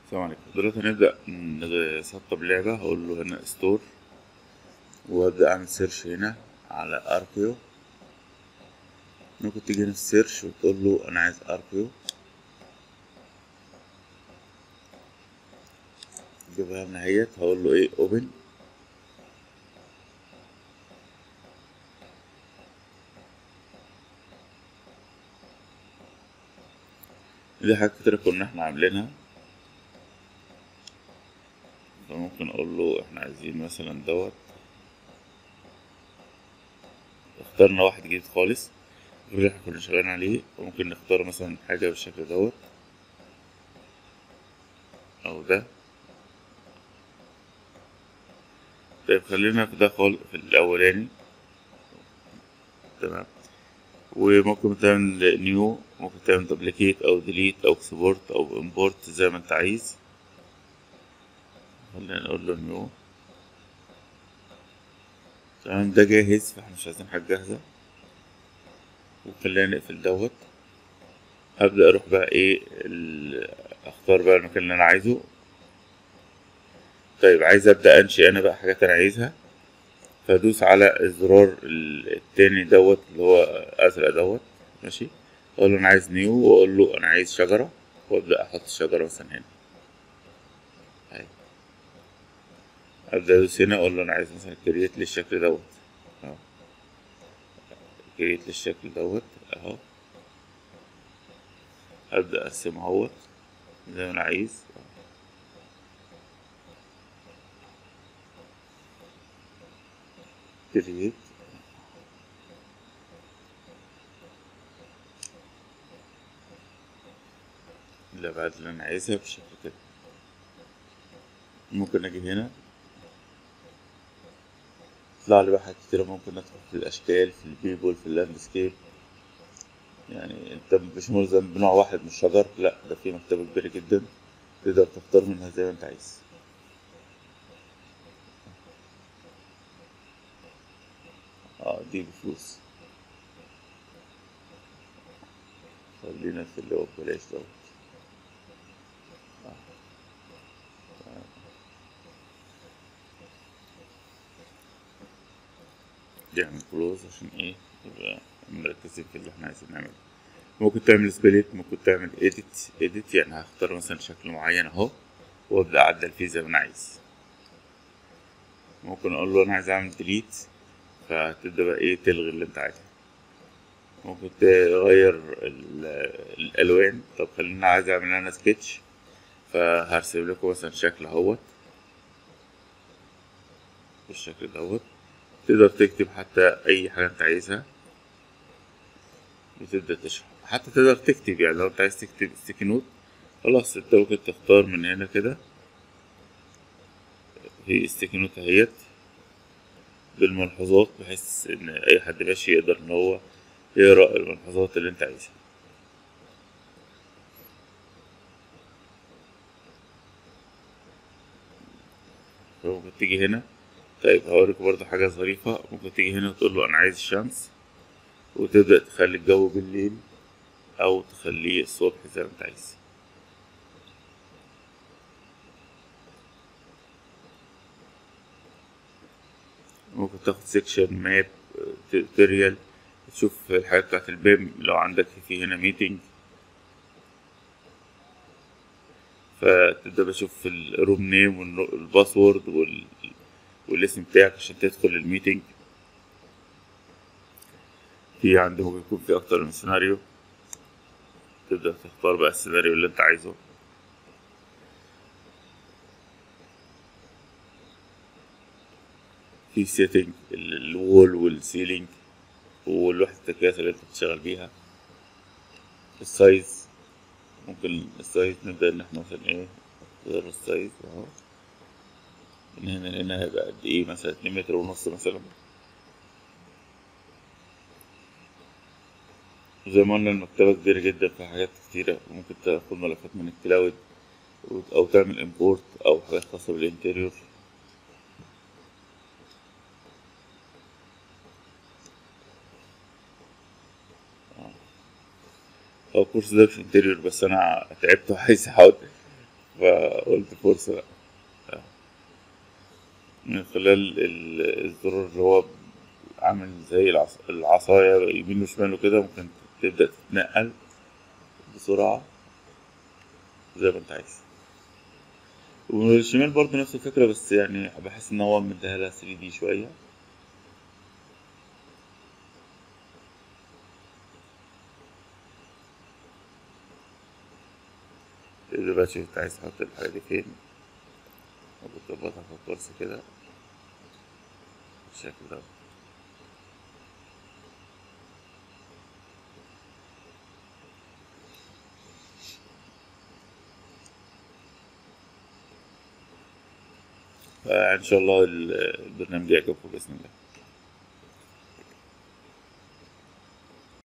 السلام عليكم دلوقتي هنبدأ نسطب لعبة هقول له هنا ستور وابدأ اعمل سيرش هنا على اركيو ممكن تيجي هنا في السيرش وتقول له انا عايز اركيو جيبها لنا اهيت هقول له ايه اوبن دي حاجات كتيرة كنا احنا عاملينها فممكن اقول له احنا عايزين مثلا دوت اخترنا واحد جديد خالص غير اللي احنا كنا شغالين عليه وممكن نختار مثلا حاجة بالشكل دوت او ده طيب خلينا في ده خالص في الاولاني تمام وممكن تعمل نيو ممكن تعمل دوبليكيت او ديليت او اكسبورت او امبورت زي ما انت عايز خلينا نقول له نيو تمام ده جاهز فاحنا مش عايزين حاجة جاهزة وخلينا نقفل دوت هبدأ اروح بقى ايه ال... اختار بقى المكان اللي انا عايزه طيب عايز ابدأ انشئ انا بقى حاجات انا عايزها فادوس على الزرار التاني دوت اللي هو ازرق دوت ماشي اقول له انا عايز نيو واقول له انا عايز شجرة وابدأ احط الشجرة مثلا هنا هاي ابدأ ادوس هنا اقول له انا عايز مثلا كريت للشكل دوت اهو كريت للشكل دوت اهو ابدأ اقسمه اهوت زي ما انا عايز كريت الأبعاد اللي أنا عايزها بالشكل كده ممكن أجي هنا يطلع لي بقى حاجات كتيرة ممكن ندخل في الأشكال في البيبول في اللاندسكيب يعني أنت مش ملزم بنوع واحد من الشجر لأ ده في مكتبة كبيرة جدا تقدر تختار منها زي ما أنت عايز اه دي بفلوس خلينا في اللي هو ببلاش دوت آه. آه. نعمل كلوز عشان ايه يبقى مركزين في اللي احنا عايزين نعمله ممكن تعمل سبليت ممكن تعمل اديت اديت يعني هختار مثلا شكل معين اهو وابدا اعدل فيه زي ما انا عايز ممكن اقول له انا عايز اعمل ديليت فتبدأ بقى ايه تلغي اللي انت عايزه ممكن تغير الالوان طب خلينا عايز اعمل انا سكتش فهرسم لكم مثلا شكل اهوت بالشكل دوت تقدر تكتب حتى اي حاجة انت عايزها وتبدأ تشرح حتى تقدر تكتب يعني لو انت عايز تكتب ستيكي نوت خلاص انت ممكن تختار من هنا كده في ستيكي نوت اهيت بالملحوظات بحيث ان اي حد ماشي يقدر ان هو يقرا الملحوظات اللي انت عايزها فممكن تيجي هنا طيب هوريك برضه حاجة ظريفة ممكن تيجي هنا وتقول له أنا عايز الشمس وتبدأ تخلي الجو بالليل أو تخليه الصبح زي ما أنت عايز ممكن تاخد سيكشن ماب توتوريال تشوف الحاجات بتاعت البيم لو عندك في هنا ميتنج فتبدأ بشوف الروم نيم والباسورد وال... والاسم بتاعك عشان تدخل الميتنج في عندي ممكن يكون في أكتر من سيناريو تبدأ تختار بقى السيناريو اللي انت عايزه في سيتنج الوول والسيلينج والوحدة القياس اللي انت بتشتغل بيها السايز ممكن السايز نبدأ ان احنا مثلا ايه غير السايز اهو من هنا لهنا هيبقى قد ايه مثلا اتنين متر ونص مثلا زي ما قلنا المكتبة كبيرة جدا فيها حاجات كتيرة ممكن تاخد ملفات من الكلاود أو تعمل امبورت أو حاجات خاصة بالانتريور هو الكورس ده مش انتريور بس انا تعبت وعايز احاول فقلت فرصة لأ من خلال ال- الزرار اللي هو عامل زي العص- العصاية يمين وشمال وكده ممكن تبدأ تتنقل بسرعة زي ما انت عايز والشمال برضه نفس الفكرة بس يعني بحس ان هو مديها لها 3 دي شوية تبدأ بقى تشوف انت عايز تحط الحاجة دي فين وبتظبطها في الكورس كده بالشكل ده فإن شاء الله البرنامج يعجبكم بإذن الله